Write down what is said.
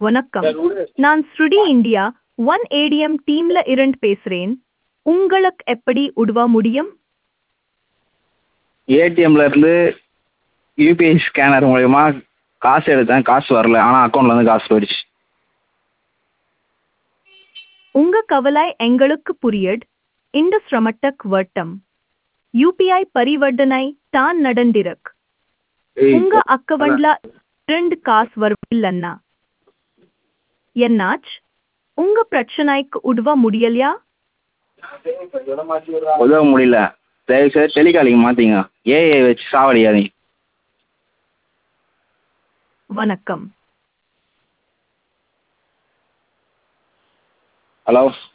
வணக்கம் நான் ஸ்ருடி இந்தியா ஒன் ஏடிஎம் டீம்ல இருந்து பேசுறேன் உங்களுக்கு எப்படி உதவ முடியும் ஏடிஎம்ல இருந்து யூபிஐ ஸ்கேனர் மூலயமா காசு எடுத்தேன் காசு வரல ஆனால் அக்கௌண்ட்ல இருந்து காசு போயிடுச்சு உங்க கவலை எங்களுக்கு புரியுது இந்த சிரமத்துக்கு வட்டம் யூபிஐ பரிவர்த்தனை தான் நடந்திருக்கு உங்க அக்கவுண்ட்ல ரெண்டு காசு வரவில்லைன்னா என்னாச்சு உங்க பிரச்சனைக்கு உதவ முடியலையா உதவ முடியல தயவுசெய்து டெலிகாலிங் மாற்றிங்க ஏஐ வச்சு சாவடிக்காதீங்க வணக்கம் ஹலோ